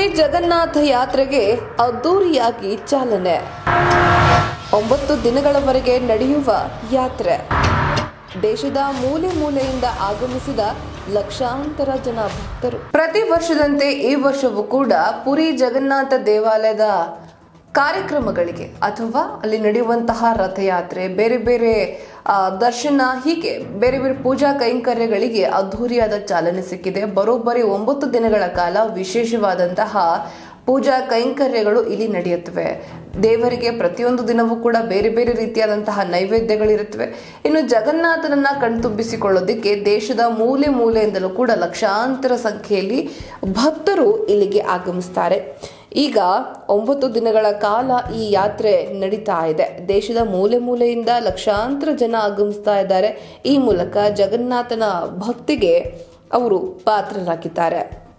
ಪುರಿ ಜಗನ್ನಾಥ ಯಾತ್ರೆಗೆ ಅದ್ದೂರಿಯಾಗಿ ಚಾಲನೆ ಒಂಬತ್ತು ದಿನಗಳವರೆಗೆ ನಡೆಯುವ ಯಾತ್ರೆ ದೇಶದ ಮೂಲೆ ಮೂಲೆಯಿಂದ ಆಗಮಿಸಿದ ಲಕ್ಷಾಂತರ ಜನ ಭಕ್ತರು ಪ್ರತಿ ವರ್ಷದಂತೆ ಈ ವರ್ಷವೂ ಕೂಡ ಪುರಿ ಜಗನ್ನಾಥ ದೇವಾಲಯದ ಕಾರ್ಯಕ್ರಮಗಳಿಗೆ ಅಥವಾ ಅಲ್ಲಿ ನಡೆಯುವಂತಹ ರಥಯಾತ್ರೆ ಬೇರೆ ಬೇರೆ ಆ, ದರ್ಶನ ಹೀಗೆ ಬೇರೆ ಬೇರೆ ಪೂಜಾ ಕೈಂಕರ್ಯಗಳಿಗೆ ಅದ್ಧೂರಿಯಾದ ಚಾಲನೆ ಸಿಕ್ಕಿದೆ ಬರೋಬ್ಬರಿ ಒಂಬತ್ತು ದಿನಗಳ ಕಾಲ ವಿಶೇಷವಾದಂತಹ ಪೂಜಾ ಕೈಂಕರ್ಯಗಳು ಇಲ್ಲಿ ನಡೆಯುತ್ತವೆ ದೇವರಿಗೆ ಪ್ರತಿಯೊಂದು ದಿನವೂ ಕೂಡ ಬೇರೆ ಬೇರೆ ರೀತಿಯಾದಂತಹ ನೈವೇದ್ಯಗಳಿರುತ್ತವೆ ಇನ್ನು ಜಗನ್ನಾಥನನ್ನ ಕಣ್ತುಂಬಿಸಿಕೊಳ್ಳೋದಕ್ಕೆ ದೇಶದ ಮೂಲೆ ಮೂಲೆಯಿಂದಲೂ ಕೂಡ ಲಕ್ಷಾಂತರ ಸಂಖ್ಯೆಯಲ್ಲಿ ಭಕ್ತರು ಇಲ್ಲಿಗೆ ಆಗಮಿಸ್ತಾರೆ ಈಗ ಒಂಬತ್ತು ದಿನಗಳ ಕಾಲ ಈ ಯಾತ್ರೆ ನಡೀತಾ ಇದೆ ದೇಶದ ಮೂಲೆ ಮೂಲೆಯಿಂದ ಲಕ್ಷಾಂತರ ಜನ ಆಗಮಿಸ್ತಾ ಇದ್ದಾರೆ ಈ ಮೂಲಕ ಜಗನ್ನಾಥನ ಭಕ್ತಿಗೆ ಅವರು ಪಾತ್ರರಾಗಿದ್ದಾರೆ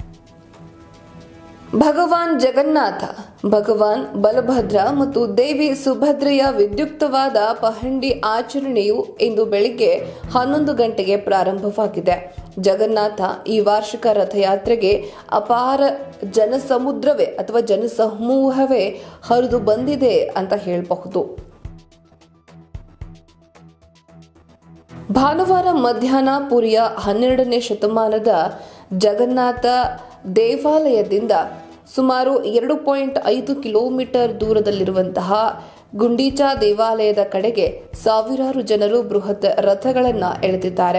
ಭಗವಾನ್ ಜಗನ್ನಾಥ ಭಗವಾನ್ ಬಲಭದ್ರ ಮತ್ತು ದೇವಿ ಸುಭದ್ರೆಯ ವಿದ್ಯುಕ್ತವಾದ ಪಹಂಡಿ ಆಚರಣೆಯು ಇಂದು ಬೆಳಿಗ್ಗೆ ಹನ್ನೊಂದು ಗಂಟೆಗೆ ಪ್ರಾರಂಭವಾಗಿದೆ ಜಗನ್ನಾಥ ಈ ವಾರ್ಷಿಕ ರಥಯಾತ್ರೆಗೆ ಅಪಾರ ಜನಸಮುದ್ರವೇ ಅಥವಾ ಜನಸಮೂಹವೇ ಹರಿದು ಬಂದಿದೆ ಅಂತ ಹೇಳಬಹುದು ಭಾನುವಾರ ಮಧ್ಯಾಹ್ನ ಪುರಿಯ ಹನ್ನೆರಡನೇ ಶತಮಾನದ ಜಗನ್ನಾಥ ದೇವಾಲಯದಿಂದ ಸುಮಾರು ಎರಡು ಪಾಯಿಂಟ್ ಐದು ಕಿಲೋಮೀಟರ್ ದೂರದಲ್ಲಿರುವಂತಹ ಗುಂಡೀಚಾ ದೇವಾಲಯದ ಕಡೆಗೆ ಸಾವಿರಾರು ಜನರು ಬೃಹತ್ ರಥಗಳನ್ನು ಎಳೆದಿದ್ದಾರೆ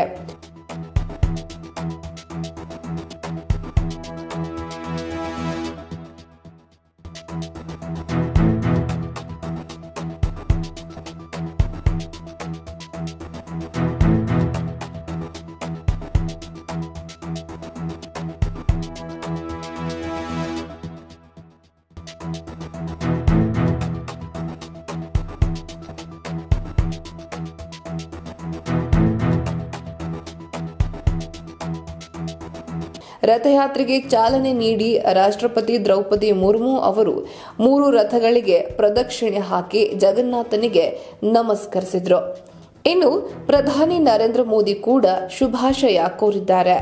ರಥಯಾತ್ರೆಗೆ ಚಾಲನೆ ನೀಡಿ ರಾಷ್ಟ್ರಪತಿ ದ್ರೌಪದಿ ಮುರ್ಮು ಅವರು ಮೂರು ರಥಗಳಿಗೆ ಪ್ರದಕ್ಷಿಣೆ ಹಾಕಿ ಜಗನ್ನಾಥನಿಗೆ ನಮಸ್ಕರಿಸಿದ್ರು ಇನ್ನು ಪ್ರಧಾನಿ ನರೇಂದ್ರ ಮೋದಿ ಕೂಡ ಶುಭಾಶಯ ಕೋರಿದ್ದಾರೆ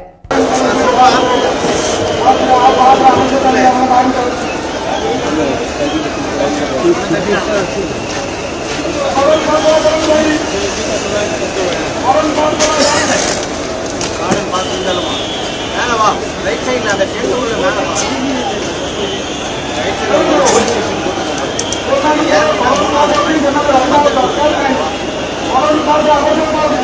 கார்டன் பார்த்து இருந்தாலுமா மேலே வா ரைட் சைடில் அந்த டென்ட் உள்ள மேலே வா ரைட் சைடில்